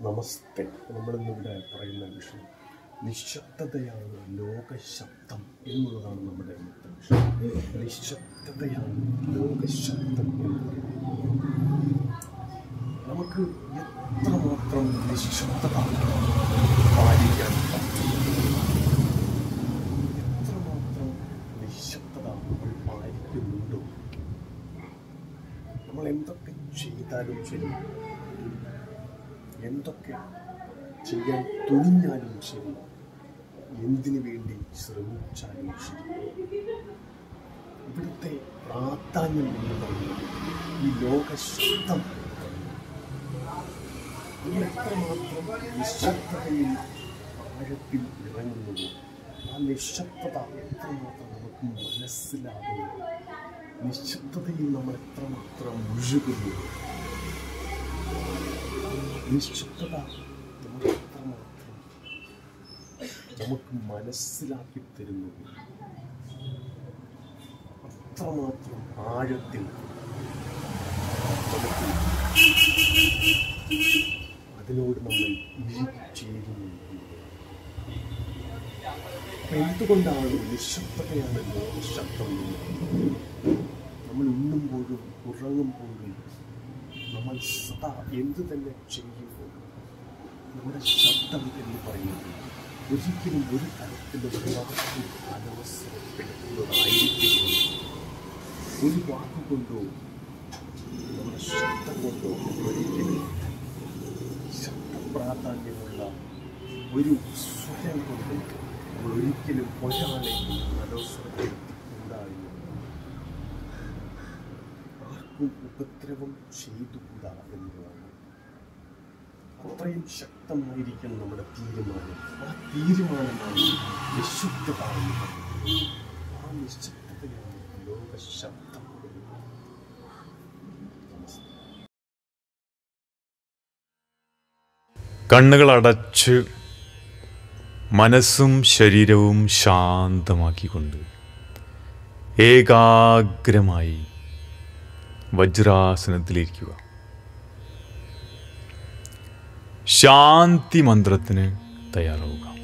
നമസ്തേ നമ്മളിന്നിവിടെ പറയുന്ന വിഷയം നിശബ്ദതയാണ് ലോകശബ്ദം എന്നുള്ളതാണ് നമ്മുടെ ഇന്നത്തെ വിഷയം നിശബ്ദതയാണ് ലോകശബ്ദം എന്ന് പറയുന്നത് നമുക്ക് എത്രമാത്രം നിശബ്ദത പാലിക്കാൻ പറ്റും എത്രമാത്രം നിശബ്ദത നമ്മൾ പാലിക്കുന്നുണ്ടോ നമ്മൾ എന്തൊക്കെ ചെയ്താലും ശരി എന്തൊക്കെ ചെയ്യാൻ തുനിഞ്ഞാലും ശരി എന്തിനു വേണ്ടി ശ്രമിച്ചാലും ശരി ഇവിടുത്തെ പ്രാധാന്യം എന്ന് പറയുന്നത് ഈ ലോകശബ്ദം നമ്മൾ എത്രമാത്രം നിശബ്ദതയിൽ ആഴത്തിൽ ഇറങ്ങുന്നുവോ ആ നിശബ്ദത എത്രമാത്രം നമുക്ക് മനസ്സിലാകുന്നു നിശബ്ദതയിൽ നമ്മൾ എത്രമാത്രം മുഴുകുന്നു നിശബ്ദത നമുക്ക് എത്രമാത്രം നമുക്ക് മനസ്സിലാക്കി തരുന്നു അത്രമാത്രം ആഴത്തിൽ നമുക്ക് അതിനോട് നമ്മൾ ഇഴുകിച്ചേരുന്നു അപ്പൊ എന്തുകൊണ്ടാണ് നിശബ്ദതയാണ് ശബ്ദം നമ്മൾ ഉണ്ണുമ്പോഴും ഉറങ്ങുമ്പോഴും നമ്മൾ സദാ എന്തു തന്നെ ചെയ്യുമ്പോൾ നമ്മുടെ ശബ്ദം എന്ന് പറയുന്നത് ഒരിക്കലും ഒരു തരത്തിലും വാക്ക് അനവസരപ്പെടുത്തുന്നതായിരിക്കും ഒരു വാക്കുകൊണ്ടോ നമ്മുടെ ശബ്ദം കൊണ്ടോ ഒരിക്കലും ശബ്ദ പ്രാധാന്യമുള്ള ഒരു സ്വരം കൊണ്ട് നമ്മൾ ഒരിക്കലും ഒരാളെ അനവസരപ്പെടുത്തിക്കൂടാ ആർക്കും ഉപദ്രവം ചെയ്തുകൂടാ എന്നതാണ് അത്രയും ശക്തമായിരിക്കണം നമ്മുടെ തീരുമാനം ആ തീരുമാനമാണ് നിശബ്ദത എന്ന് പറയുന്നത് ആ നിശബ്ദതയാണ് ലോകശബ്ദം നമസ്തേ കണ്ണുകൾ അടച്ച് മനസ്സും ശരീരവും ശാന്തമാക്കിക്കൊണ്ട് ഏകാഗ്രമായി വജ്രാസനത്തിലിരിക്കുക ശാന്തി മന്ത്രത്തിന് തയ്യാറാവുക